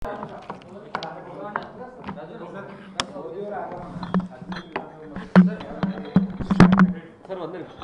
Sir ಒಂದು ನಿಮಿಷ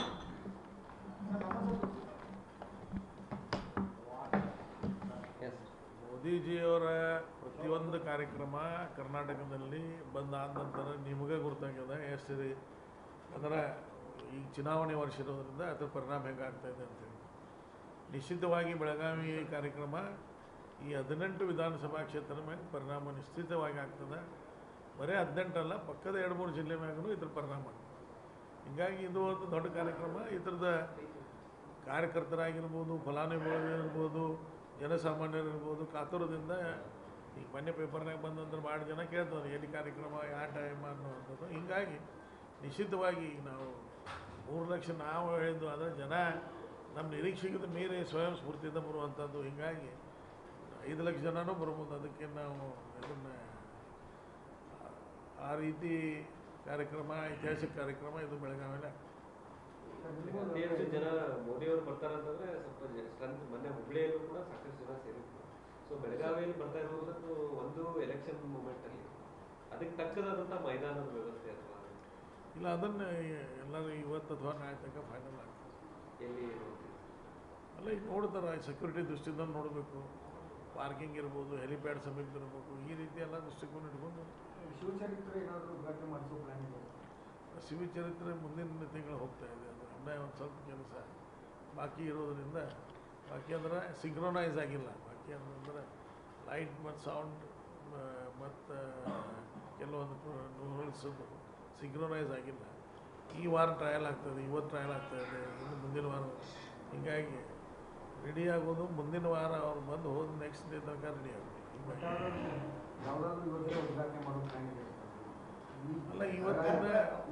S ಮೋದಿಜಿಯವರ ಪ್ರತಿಯೊಂದು ಕಾರ್ಯಕ್ರಮ ಕರ್ನಾಟಕದಲ್ಲಿ ಬಂದಾದ ನಂತರ ನಿಮಗೆ ಗೊತ್ತಾಗ್ಯದ ಎಷ್ಟು ರೀ ಅಂದ್ರೆ ಈಗ ಚುನಾವಣೆ ವರ್ಷ ಇರೋದ್ರಿಂದ ಅದ್ರ ಪರಿಣಾಮ ಹೆಂಗಾಗ್ತಾ ಇದೆ ಅಂತೇಳಿ ನಿಶ್ಚಿತವಾಗಿ ಬೆಳಗಾವಿ ಕಾರ್ಯಕ್ರಮ ಈ ಹದಿನೆಂಟು ವಿಧಾನಸಭಾ ಕ್ಷೇತ್ರದ ಮೇಲೆ ಪರಿಣಾಮ ನಿಶ್ಚಿತವಾಗಿ ಆಗ್ತದೆ ಬರೀ ಹದಿನೆಂಟಲ್ಲ ಪಕ್ಕದ ಎರಡು ಮೂರು ಜಿಲ್ಲೆ ಮ್ಯಾಗೂ ಇದ್ರ ಪರಿಣಾಮ ಆಗ್ತದೆ ಹೀಗಾಗಿ ಇದು ಒಂದು ದೊಡ್ಡ ಕಾರ್ಯಕ್ರಮ ಇದ್ರದ ಕಾರ್ಯಕರ್ತರಾಗಿರ್ಬೋದು ಫಲಾನುಭವಿಗಳಿರ್ಬೋದು ಜನಸಾಮಾನ್ಯರಿರ್ಬೋದು ಕಾತುರದಿಂದ ಈಗ ಮೊನ್ನೆ ಪೇಪರ್ನಾಗ ಬಂದಂದ್ರೆ ಭಾಳ ಜನ ಕೇಳ್ತಾರೆ ಎಲ್ಲಿ ಕಾರ್ಯಕ್ರಮ ಯಾವ ಟೈಮ್ ಅನ್ನುವಂಥದ್ದು ಹಿಂಗಾಗಿ ನಿಶ್ಚಿತವಾಗಿ ಈಗ ನಾವು ಮೂರು ಲಕ್ಷ ನಾವು ಹೇಳಿದ್ದು ಆದರೆ ಜನ ನಮ್ಮ ನಿರೀಕ್ಷೆಗಿಂತ ಮೀರಿ ಸ್ವಯಂ ಸ್ಫೂರ್ತಿಯಿಂದ ಬರುವಂಥದ್ದು ಹೀಗಾಗಿ ಐದು ಲಕ್ಷ ಜನನೂ ಬರ್ಬೋದು ಅದಕ್ಕೆ ನಾವು ಇದನ್ನು ಆ ರೀತಿ ಕಾರ್ಯಕ್ರಮ ಐತಿಹಾಸಿಕ ಕಾರ್ಯಕ್ರಮ ಇದು ಬೆಳಗಾವಿಯಲ್ಲಿ ಆಗ್ತದೆ. ಅತಿ ಹೆಚ್ಚು ಜನ ಮೋದಿಯವರು ಬರ್ತಾರೆ ಅಂತಂದ್ರೆ ಸ್ವಲ್ಪ ಸ್ಟ್ರೆಂತ್ ಮೊನ್ನೆ ಹುಬ್ಳಿಯಲ್ಲೂ ಕೂಡ ಸಾಕಷ್ಟು ಜನ ಸೇರಿದ್ರು ಸೊ ಬೆಳಗಾವಿಯಲ್ಲಿ ಬರ್ತಾ ಇರುವುದು ಒಂದು ಎಲೆಕ್ಷನ್ ಮೂಮೆಂಟ್ ಅಲ್ಲಿ ಅದಕ್ಕೆ ತಕ್ಕದಾದಂಥ ಮೈದಾನದ ವ್ಯವಸ್ಥೆ ಅಥವಾ ಇಲ್ಲ ಅದನ್ನು ಎಲ್ಲರೂ ಇವತ್ತು ಅಥವಾ ನಾಳೆ ತನಕ ಫೈನಲ್ ಆಗ್ತದೆ ಎಲ್ಲಿ ನೋಡ್ತೀವಿ ಅಲ್ಲ ಈಗ ನೋಡ್ತಾರೆ ಸೆಕ್ಯೂರಿಟಿ ದೃಷ್ಟಿಯಿಂದ ನೋಡಬೇಕು ಪಾರ್ಕಿಂಗ್ ಇರ್ಬೋದು ಹೆಲಿಪ್ಯಾಡ್ ಸಮೀಪ ಇರಬೇಕು ಈ ರೀತಿ ಎಲ್ಲ ದೃಷ್ಟಿಕೋನ ಇಟ್ಕೊಂಡು ಶಿವಚರಿತ್ರೆ ಏನಾದರೂ ಉದ್ಘಾಟನೆ ಮಾಡಿಸೋ ಪ್ಲಾನ್ ಇದೆ ಶಿವಚರಿತ್ರೆ ಮುಂದಿನ ತಿಂಗಳು ಹೋಗ್ತಾ ಇದೆ ಅದು ಇನ್ನೂ ಒಂದು ಸ್ವಲ್ಪ ಕೆಲಸ ಬಾಕಿ ಇರೋದ್ರಿಂದ ಬಾಕಿ ಅಂದ್ರೆ ಸಿಂಕ್ರೋನೈಸ್ ಆಗಿಲ್ಲ ಬಾಕಿ ಅಂದ್ರೆ ಲೈಟ್ ಮತ್ತು ಸೌಂಡ್ ಮತ್ತು ಕೆಲವೊಂದು ರೂಲ್ಸದ್ದು ಸಿಂಕ್ರೋನೈಸ್ ಆಗಿಲ್ಲ ಈ ವಾರ ಟ್ರಯಲ್ ಆಗ್ತದೆ ಇವತ್ತು ಟ್ರಯಲ್ ಆಗ್ತಾ ಇದೆ ಇನ್ನು ಮುಂದಿನ ವಾರ ಹೀಗಾಗಿ ರೆಡಿ ಆಗೋದು ಮುಂದಿನ ವಾರ ಅವ್ರು ಬಂದು ಹೋದ ನೆಕ್ಸ್ಟ್ ಡೇ ತನಕ ರೆಡಿ ಆಗುತ್ತೆ ಹೀಗಾಗಿ ಯಾವುದಾದ್ರೂ ಯೋಜನೆ ಉದ್ಘಾಟನೆ ಮಾಡೋ ಪ್ಲಾನ್ ಇದೆ ಅಲ್ಲ ಇವತ್ತಿಂದ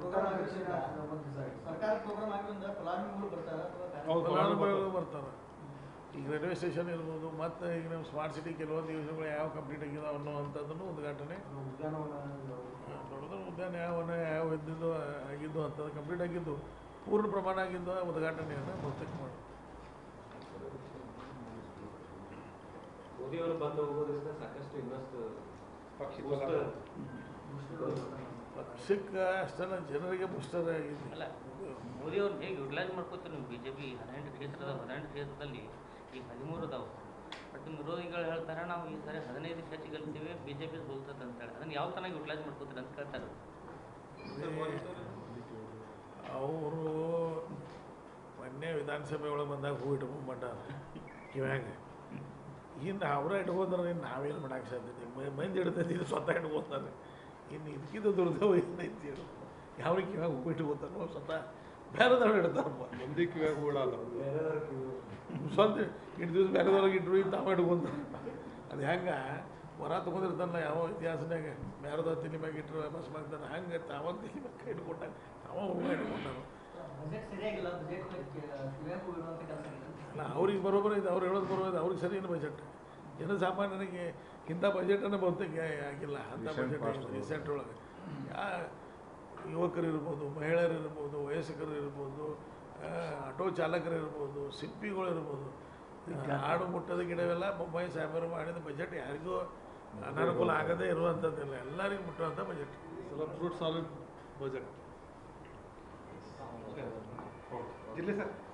ಸರ್ಕಾರ ಪ್ರೋಗ್ರಾಮ್ ಆಗಿರೋದ್ರಿಂದ ಫಲಾನುಭವಿಗಳು ಬರ್ತಾರೆ ಅಥವಾ ಫಲಾನುಭವಿಗಳು ಬರ್ತಾರೆ ಈಗ ರೈಲ್ವೆ ಸ್ಟೇಷನ್ ಇರ್ಬೋದು ಮತ್ತು ಈಗ ನಮ್ಮ ಸ್ಮಾರ್ಟ್ ಸಿಟಿ ಕೆಲವೊಂದು ಯೋಜನೆಗಳು ಯಾವ ಕಂಪ್ಲೀಟ್ ಆಗಿದಾವೆ ಅನ್ನೋವಂಥದ್ದನ್ನು ಉದ್ಘಾಟನೆ ಉದ್ಯಾನವನ ದೊಡ್ಡ ಉದ್ಯಾನ ಯಾವನ ಯಾವ ಇದ್ದಿದ್ದು ಆಗಿದ್ದು ಅಂಥದ್ದು ಕಂಪ್ಲೀಟ್ ಆಗಿದ್ದು ಪೂರ್ಣ ಪ್ರಮಾಣ ಆಗಿದ್ದು ಉದ್ಘಾಟನೆಯನ್ನು ಬಹುತೇಕ ಮಾಡಿ ಮೋದಿಯವರು ಬಂದು ಹೋಗೋದ್ರಿಂದ ಸಾಕಷ್ಟು ಇನ್ನಷ್ಟು ಪಕ್ಷಕ್ಕೆ ಅಷ್ಟೆಲ್ಲ ಜನರಿಗೆ ಬೂಸ್ಟರ್ ಆಗಿದೆ ಅಲ್ಲ ಮೋದಿ ಅವ್ರು ಹೇಗೆ ಯುಟಿಲೈಸ್ ಮಾಡ್ಕೋತೀರಿ ನೀವು ಬಿ ಜೆ ಪಿ ಹದಿನೆಂಟು ಕ್ಷೇತ್ರದ ಹದಿನೆಂಟು ಕ್ಷೇತ್ರದಲ್ಲಿ ಈಗ ಹದಿಮೂರು ಅದಾವೆ ಬಟ್ ನಿಮ್ಮ ವಿರೋಧಿಗಳು ಹೇಳ್ತಾರೆ ನಾವು ಈ ಸಾರಿ ಹದಿನೈದು ಹೆಚ್ಚು ಗೆಲ್ತೀವಿ ಬಿ ಜೆ ಪಿ ಸೋಲ್ತದೆ ಅಂತೇಳಿ ಅದನ್ನು ಯಾವ ಚೆನ್ನಾಗಿ ಯುಟಿಲೈಸ್ ಮಾಡ್ಕೋತೀರಿ ಅಂತ ಕೇಳ್ತಾರೆ ಅವರು ಮೊನ್ನೆ ವಿಧಾನಸಭೆ ಒಳಗೆ ಬಂದಾಗ ಹೂ ಇಟ್ಕೊಂಡ್ಬಂಡಾರ ಕಿವ್ಯಾಗ ಇನ್ನು ಅವರೇ ಇಟ್ಕೊಂಡ್ರೆ ಇನ್ನು ನಾವೇನು ಮಾಡಕ್ಕೆ ಸಾಧ್ಯತೆ ಮೈ- ಮಂದಿ ಇಡ್ತೈತಿ ಇದು ಸ್ವತಃ ಇಟ್ಕೊತಾರೆ ಇನ್ನು ಇದಕ್ಕಿಂತ ದುರ್ದೈವ ಏನೈತಿ ಹೇಳು ಯಾವ್ರಿಗೆ ಕಿವ್ಯಾಗ ಹೂ ಇಟ್ಕೊತಾರೋ ಸ್ವತಃ ಬೇರೆದವ್ರು ಇಡ್ತಾರಪ್ಪ ಮಂದಿ ಕಿವ್ಯಾಗ ಹೂಡಲ್ಲ ಸ್ವಂತ ಇಟ್ಟು ದಿವಸ ಬೇರೆದವ್ರಿಗೆ ಇಟ್ಟರು ಇದು ತಾವ ಇಟ್ಕೊಂತಾರೆ ಅದು ಹೆಂಗೆ ಹೊರ ತೊಗೊಂಡಿರ್ತಾನಲ್ಲ ಯಾವ ಇತಿಹಾಸನಾಗ ಬೇರೆದವ್ರ ತಲೆ ಮ್ಯಾಗ ಇಟ್ಟರು ವಾಪಸ್ ಮಾಡ್ತಾನೆ ಹಂಗೆ ತಾವ ತಲೆ ಮ್ಯಾಗ ಇಟ್ಕೊಂಡಾಗ ತಾವ ಹೂ ಇಟ್ಕೊಂಡಾನು ಬಜೆಟ್ ಸರಿಯಾಗಿಲ್ಲ ಬಜೆಟ್ ಕಿವ್ಯಾಗ ಹೋಗಿರುವಂಥ ಕೆಲಸ ಇದೆ ಅಲ್ಲ ಅವ್ರಿಗೆ ಬರೋಬ್ಬರ ಇದೆ ಅವ್ರು ಹೇಳೋದು ಬರೋದು ಅವ್ರಿಗೆ ಸರಿ ಏನು ಬಜೆಟ್ ಜನಸಾಮಾನ್ಯನಿಗೆ ಇಂಥ ಬಜೆಟನ್ನು ಬಹುತೇಕ ಆಗಿಲ್ಲ ಅಂಥ ಬಜೆಟ್ ರೀಸೆಂಟ್ ಒಳಗೆ ಯಾ ಯುವಕರು ಇರ್ಬೋದು ಮಹಿಳೆಯರು ಇರ್ಬೋದು ವಯಸ್ಕರು ಇರ್ಬೋದು ಆ, ಆಟೋ ಚಾಲಕರು ಇರ್ಬೋದು ಸಿಪ್ಪಿಗಳು ಇರ್ಬೋದು ಆ, ಆಡು ಮುಟ್ಟದ ಗಿಡವೆಲ್ಲ ಬೊಂಬಾಯಿ ಸಾಹೇಬರು ಮಾಡಿದ ಬಜೆಟ್ ಯಾರಿಗೂ ಅನಾನುಕೂಲ ಆಗದೇ ಇರುವಂಥದ್ದಿಲ್ಲ ಎಲ್ಲರಿಗೂ ಮುಟ್ಟುವಂಥ ಬಜೆಟ್ ಸಲ ಫ್ರೂಟ್ ಸಾಲಿಡ್ ಬಜೆಟ್ ಜಿಲ್ಲೆ ಸರ್